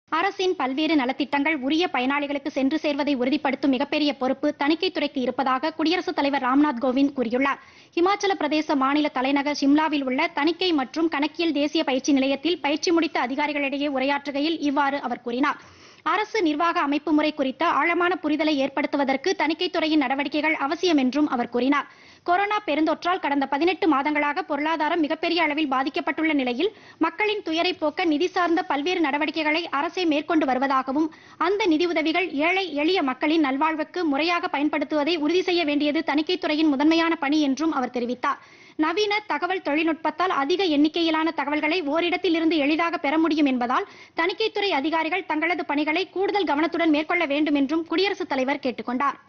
அரசின் பல்வேறு நலத்திட்டங்கள் உரிய பயனாளிகளுக்கு சென்று சேர்வதை உறுதிப்படுத்தும் மிகப்பெரிய பொறுப்பு தணிக்கைத்துறைக்கு இருப்பதாக குடியரசுத் தலைவர் ராம்நாத் கோவிந்த் கூறியுள்ளார் இமாச்சல பிரதேச மாநில தலைநகர் சிம்லாவில் உள்ள தணிக்கை மற்றும் கணக்கியல் தேசிய பயிற்சி நிலையத்தில் பயிற்சி முடித்த அதிகாரிகளிடையே உரையாற்றுகையில் இவ்வாறு அவர் கூறினார் அரசு நிர்வாக அமைப்பு முறை குறித்த ஆழமான புரிதலை ஏற்படுத்துவதற்கு தணிக்கைத்துறையின் நடவடிக்கைகள் அவசியம் என்றும் அவர் கூறினார் கொரோனா பெருந்தொற்றால் கடந்த பதினெட்டு மாதங்களாக பொருளாதாரம் மிகப்பெரிய அளவில் பாதிக்கப்பட்டுள்ள நிலையில் மக்களின் துயரை போக்க நிதி சார்ந்த பல்வேறு நடவடிக்கைகளை அரசே மேற்கொண்டு வருவதாகவும் அந்த நிதியுதவிகள் ஏழை எளிய மக்களின் நல்வாழ்வுக்கு முறையாக பயன்படுத்துவதை உறுதி செய்ய வேண்டியது தணிக்கைத்துறையின் முதன்மையான பணி என்றும் அவர் தெரிவித்தார் நவீன தகவல் தொழில்நுட்பத்தால் அதிக எண்ணிக்கையிலான தகவல்களை ஓரிடத்தில் இருந்து எளிதாக பெற முடியும் என்பதால் தணிக்கைத்துறை அதிகாரிகள் தங்களது பணிகளை கூடுதல் கவனத்துடன் மேற்கொள்ள வேண்டும் என்றும் குடியரசுத் தலைவர் கேட்டுக்கொண்டார்